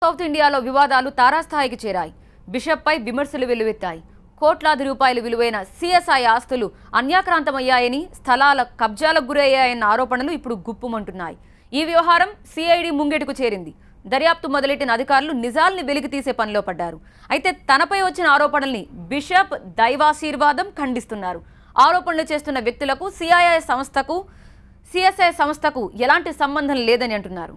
South ఇండియాలో వివాదాలు తారాస్థాయికి చేరాయి బిషప్పై విమర్శలు వెల్లువెత్తాయి కోట్లాది రూపాయలు విలువైన సిఎస్ఐ ఆస్తులు అన్యాక్రాంతమయ్యాయని స్థలాల కబ్జాలకు గురయ్యాయన్న ఆరోపణలు ఇప్పుడు గుప్పుమంటున్నాయి ఈ వ్యవహారం సిఐడి ముంగెటుకు చేరింది దర్యాప్తు మొదలెట్టిన అధికారులు నిజాల్ని వెలికి తీసే పనిలో పడ్డారు అయితే తనపై వచ్చిన ఆరోపణల్ని బిషప్ దైవాశీర్వాదం ఖండిస్తున్నారు ఆరోపణలు చేస్తున్న వ్యక్తులకు సిఐఐ సంస్థకు సిఎస్ఐ సంస్థకు ఎలాంటి సంబంధం లేదని అంటున్నారు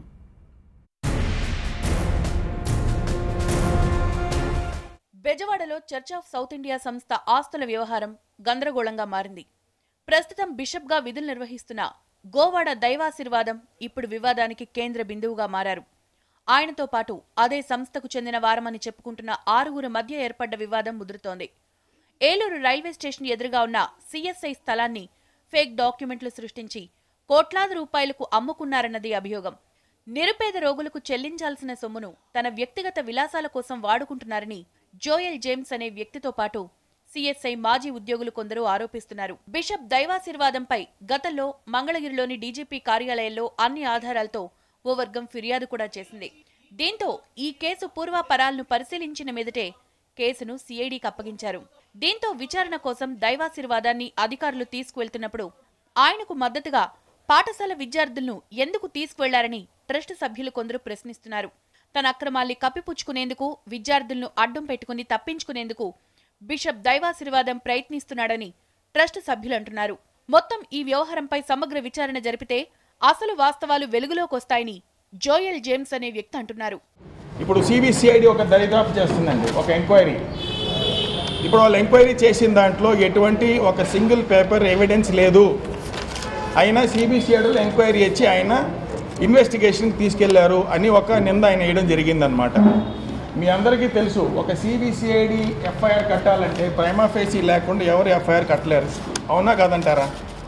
బెజవాడలో చర్చ్ ఆఫ్ సౌత్ ఇండియా సంస్థ ఆస్తుల వ్యవహారం గందరగోళంగా మారింది ప్రస్తుతం బిషప్గా విధులు నిర్వహిస్తున్న గోవాడ దైవాశీర్వాదం ఇప్పుడు వివాదానికి కేంద్ర బిందువుగా మారారు ఆయనతో పాటు అదే సంస్థకు చెందిన వారమని చెప్పుకుంటున్న ఆరుగురు మధ్య ఏర్పడ్డ వివాదం ముదురుతోంది ఏలూరు రైల్వే స్టేషన్ ఎదురుగా ఉన్న సిఎస్ఐ స్థలాన్ని ఫేక్ డాక్యుమెంట్లు సృష్టించి కోట్లాది రూపాయలకు అమ్ముకున్నారన్నది అభియోగం నిరుపేద రోగులకు చెల్లించాల్సిన సొమ్మును తన వ్యక్తిగత విలాసాల కోసం వాడుకుంటున్నారని జోయల్ జేమ్స్ అనే వ్యక్తితో పాటు సిఎస్ఐ మాజీ ఉద్యోగులు కొందరు ఆరోపిస్తున్నారు బిషప్ దైవాశీర్వాదంపై గతంలో మంగళగిరిలోని డీజీపీ కార్యాలయంలో అన్ని ఆధారాలతో ఓ వర్గం ఫిర్యాదు కూడా చేసింది దీంతో ఈ కేసు పూర్వాపరాలను పరిశీలించిన మీదటే కేసును సిఐడికి అప్పగించారు దీంతో విచారణ కోసం దైవాశీర్వాదాన్ని అధికారులు తీసుకువెళ్తున్నప్పుడు ఆయనకు మద్దతుగా పాఠశాల విద్యార్థులను ఎందుకు తీసుకువెళ్లారని ట్రస్ట్ సభ్యులు కొందరు ప్రశ్నిస్తున్నారు తన అక్రమాల్ని కప్పిపుచ్చుకునేందుకు విద్యార్థులను అడ్డం పెట్టుకుని తప్పించుకునేందుకు బిషప్ దైవాశీర్వాదం ప్రయత్నిస్తున్నాడని ట్రస్ట్ సభ్యులు అంటున్నారు మొత్తం ఈ వ్యవహారంపై సమగ్ర విచారణ జరిపితే అసలు వాస్తవాలు వెలుగులోకొస్తాయని జోయల్ జేమ్స్ అనే వ్యక్తి అంటున్నారు ఇప్పుడు సిబిసిఐడి ఒక దరిదాపు చేస్తుందండి ఒక ఎంక్వైరీ ఇప్పుడు వాళ్ళు ఎంక్వైరీ చేసిన దాంట్లో ఎటువంటి ఒక సింగిల్ పేపర్ ఎవిడెన్స్ లేదు అయినా సిబిసిఐడిలో ఎంక్వైరీ ఇచ్చి ఆయన ఇన్వెస్టిగేషన్కి తీసుకెళ్లారు అని ఒక నింద ఆయన వేయడం జరిగిందనమాట మీ అందరికీ తెలుసు ఒక సిబిసిఐడి ఎఫ్ఐఆర్ కట్టాలంటే ప్రైమాఫేసీ లేకుండా ఎవరు ఎఫ్ఐఆర్ కట్టలేరు అవునా కాదంటారా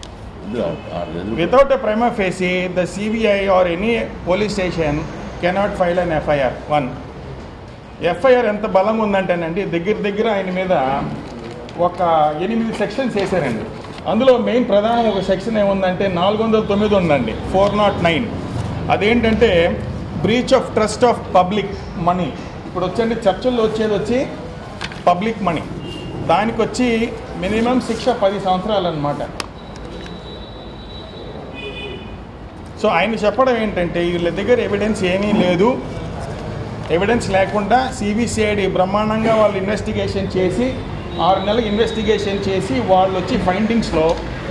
Without a prima facie, the CBI or any police station cannot file an FIR. One. FIR ఎంత బలంగా ఉందంటేనండి దగ్గర దగ్గర ఆయన మీద ఒక ఎనిమిది సెక్షన్స్ వేశారండి అందులో మెయిన్ ప్రధానం ఒక సెక్షన్ ఏముందంటే నాలుగు వందల తొమ్మిది ఉందండి ఫోర్ నాట్ నైన్ అదేంటంటే breach of trust of public money ఇప్పుడు వచ్చండి చర్చల్లో వచ్చేది వచ్చి పబ్లిక్ మనీ దానికి వచ్చి మినిమం శిక్ష పది సంవత్సరాలు అనమాట సో ఆయన చెప్పడం ఏంటంటే వీళ్ళ దగ్గర ఎవిడెన్స్ ఏమీ లేదు ఎవిడెన్స్ లేకుండా సిబిసిఐడి బ్రహ్మాండంగా వాళ్ళు ఇన్వెస్టిగేషన్ చేసి ఆరు నెలలు ఇన్వెస్టిగేషన్ చేసి వాళ్ళు వచ్చి ఫైండింగ్స్లో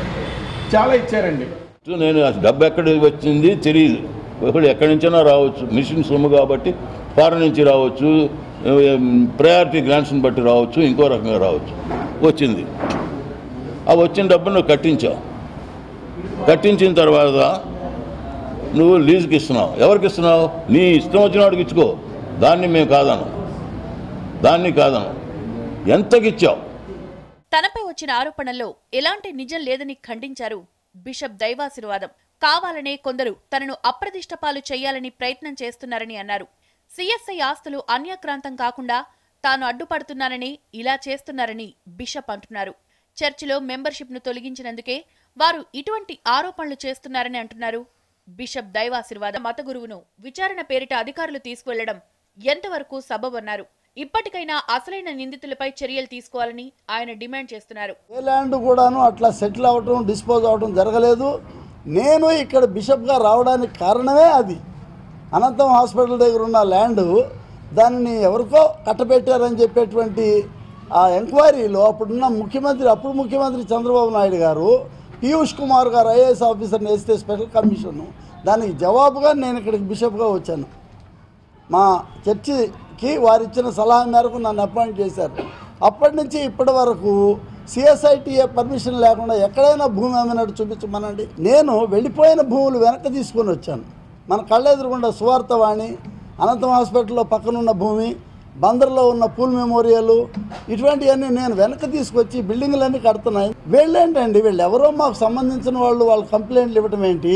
చాలా ఇచ్చారండి సో నేను ఆ డబ్బు ఎక్కడ వచ్చింది తెలియదు ఒకడు ఎక్కడి నుంచైనా రావచ్చు మిషన్ సొమ్ము కాబట్టి ఫారెన్ నుంచి రావచ్చు ప్రయారిటీ గ్రాంట్స్ని బట్టి రావచ్చు ఇంకో రకంగా రావచ్చు వచ్చింది ఆ వచ్చిన డబ్బు నువ్వు కట్టించావు కట్టించిన తర్వాత నువ్వు లీజుకి ఇస్తున్నావు ఎవరికి ఇస్తున్నావు నీ ఇష్టం వచ్చిన వాడికి ఇచ్చుకో దాన్ని మేము కాదను దాన్ని కాదను ఎంతకి ఇచ్చావు తనపై వచ్చిన ఆరోపణల్లో ఎలాంటి నిజం లేదని ఖండించారు బిషప్ దైవాశీర్వాదం కావాలనే కొందరు తనను అప్రదిష్ట పాలు చేయాలని ప్రయత్నం చేస్తున్నారని అన్నారు సిఎస్ఐ ఆస్తులు అన్యాక్రాంతం కాకుండా తాను అడ్డుపడుతున్నానని ఇలా చేస్తున్నారని బిషప్ అంటున్నారు చర్చిలో మెంబర్షిప్ను తొలగించినందుకే వారు ఇటువంటి ఆరోపణలు చేస్తున్నారని అంటున్నారు బిషప్ దైవాశీర్వాద మత గురువును విచారణ పేరిట అధికారులు తీసుకువెళ్లడం ఎంతవరకు సబబన్నారు ఇప్పటికైనా అసలైన నిందితులపై చర్యలు తీసుకోవాలని ఆయన డిమాండ్ చేస్తున్నారు ఏ ల్యాండ్ కూడాను అట్లా సెటిల్ అవ్వటం డిస్పోజ్ అవ్వటం జరగలేదు నేను ఇక్కడ బిషప్గా రావడానికి కారణమే అది అనంతం హాస్పిటల్ దగ్గర ఉన్న ల్యాండ్ దానిని ఎవరికో కట్టబెట్టారని చెప్పేటువంటి ఆ ఎంక్వైరీలో అప్పుడున్న ముఖ్యమంత్రి అప్పుడు ముఖ్యమంత్రి చంద్రబాబు నాయుడు గారు పీయూష్ కుమార్ గారు ఐఏఎస్ ఆఫీసర్ని వేస్తే స్పెషల్ కమిషన్ దానికి జవాబుగా నేను ఇక్కడికి బిషప్గా వచ్చాను మా చర్చికి వారు ఇచ్చిన సలహా మేరకు నన్ను అపాయింట్ చేశారు అప్పటి నుంచి ఇప్పటి వరకు సిఎస్ఐటిఏ పర్మిషన్ లేకుండా ఎక్కడైనా భూమి అమ్మినట్టు చూపించమనండి నేను వెళ్ళిపోయిన భూములు వెనక్కి తీసుకొని వచ్చాను మన కళ్ళెదురుగుండా సువార్తవాణి అనంతం హాస్పిటల్లో పక్కనున్న భూమి బందర్లో ఉన్న పూల్ మెమోరియల్ ఇటువంటివన్నీ నేను వెనక్కి తీసుకొచ్చి బిల్డింగ్లన్నీ కడుతున్నాయి వీళ్ళేంటండి వీళ్ళు ఎవరో మాకు సంబంధించిన వాళ్ళు వాళ్ళు కంప్లైంట్లు ఇవ్వటం ఏంటి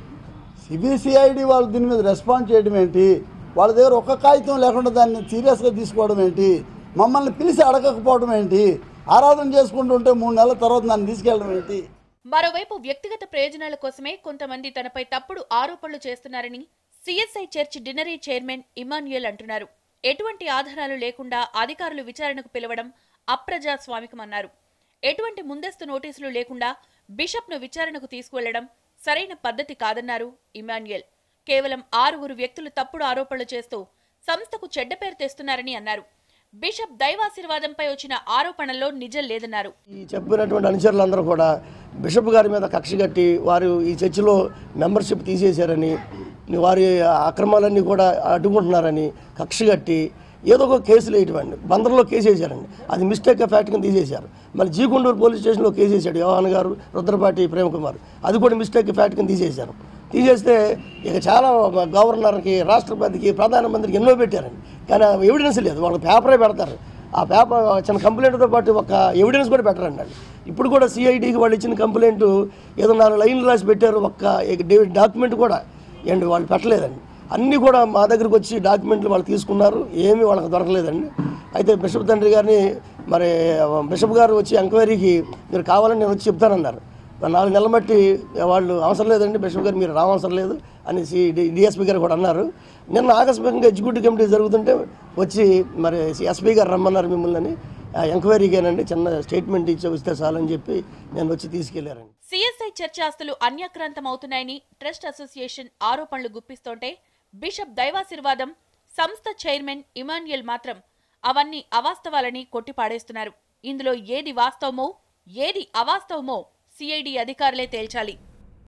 సిబిసిఐడి వాళ్ళు దీని మీద రెస్పాన్స్ చేయడం ఏంటి వాళ్ళ దగ్గర ఒక్క కాగితం లేకుండా దాన్ని సీరియస్గా తీసుకోవడం ఏంటి మమ్మల్ని పిలిచి అడగకపోవడం ఏంటి ఆరాధన చేసుకుంటుంటే మూడు నెలల తర్వాత నన్ను తీసుకెళ్ళడం ఏంటి మరోవైపు వ్యక్తిగత ప్రయోజనాల కోసమే కొంతమంది తనపై తప్పుడు ఆరోపణలు చేస్తున్నారని సిఎస్ఐ చర్చ్ డినరీ చైర్మన్ ఇమాన్యుయల్ అంటున్నారు ఎటువంటి ఆధారాలు లేకుండా అధికారులు విచారణకు పిలవడం అప్రజాస్వామికమన్నారు ఎటువంటి ముందస్తు నోటీసులు లేకుండా బిషప్ను విచారణకు తీసుకువెళ్లడం సరైన పద్ధతి కాదన్నారు ఇమాన్యుయల్ కేవలం ఆరుగురు వ్యక్తులు తప్పుడు ఆరోపణలు చేస్తూ సంస్థకు చెడ్డ పేరు తెస్తున్నారని అన్నారు బిషప్ దైవాశీర్వాదంపై వచ్చిన ఆరోపణల్లో నిజం లేదన్నారు ఈ చెప్పినటువంటి అనుచరులందరూ కూడా బిషప్ గారి మీద కక్ష కట్టి వారు ఈ చర్చిలో మెంబర్షిప్ తీసేశారని వారి అక్రమాలన్నీ కూడా అడ్డుకుంటున్నారని కక్ష కట్టి ఏదో ఒక కేసులు వేయటండి బందర్లో కేసు వేశారండి అది మిస్టేక్ ఫ్యాక్ట్ కింద తీసేశారు మళ్ళీ జీకొండూరు పోలీస్ స్టేషన్లో కేసు వేశాడు యోహాన్ గారు రుద్రపాటి ప్రేమ్ కుమార్ అది కూడా మిస్టేక్ ఫ్యాక్ట్ కింద తీసేశారు తీసేస్తే ఇక చాలా గవర్నర్కి రాష్ట్రపతికి ప్రధానమంత్రికి ఎన్నో పెట్టారండి కానీ ఎవిడెన్స్ లేదు వాళ్ళకి పేపరే పెడతారు ఆ పేపర్ చిన్న కంప్లైంట్తో పాటు ఒక ఎవిడెన్స్ కూడా పెట్టరండి వాళ్ళు ఇప్పుడు కూడా సిఐడికి వాళ్ళు ఇచ్చిన కంప్లైంట్ ఏదో నాలుగు లైన్లు రాసి పెట్టారు ఒక్క డాక్యుమెంట్ కూడా ఏంటి వాళ్ళు పెట్టలేదండి అన్నీ కూడా మా దగ్గరికి వచ్చి డాక్యుమెంట్లు వాళ్ళు తీసుకున్నారు ఏమీ వాళ్ళకి దొరకలేదండి అయితే బిషప్ తండ్రి గారిని మరి బిషప్ గారు వచ్చి ఎంక్వైరీకి మీరు కావాలని నేను వచ్చి చెప్తానన్నారు మరి నాలుగు నెలల బట్టి వాళ్ళు అవసరం లేదండి బిషప్ గారు మీరు రావసరం లేదు అనేసి డిఎస్పీ గారు కూడా అన్నారు నిన్న ఆకస్మికంగా ఎగ్జిక్యూటివ్ కమిటీ జరుగుతుంటే వచ్చి మరి ఎస్పీ గారు రమ్మన్నారు మిమ్మల్ని అని ఎంక్వైరీకేనండి చిన్న స్టేట్మెంట్ ఇచ్చి వస్తే చాలని చెప్పి నేను వచ్చి తీసుకెళ్లారండి సిఎస్ఐ చర్చ ఆస్తులు అన్యాక్రాంతం అవుతున్నాయని ట్రస్ట్ అసోసియేషన్ ఆరోపణలు గుప్పిస్తోంటే బిషప్ దైవాశీర్వాదం సంస్థ చైర్మన్ ఇమాన్యుయల్ మాత్రం అవన్నీ అవాస్తవాలని కొట్టిపాడేస్తున్నారు ఇందులో ఏది వాస్తవమో ఏది అవాస్తవమో సిఐడి అధికారులే తేల్చాలి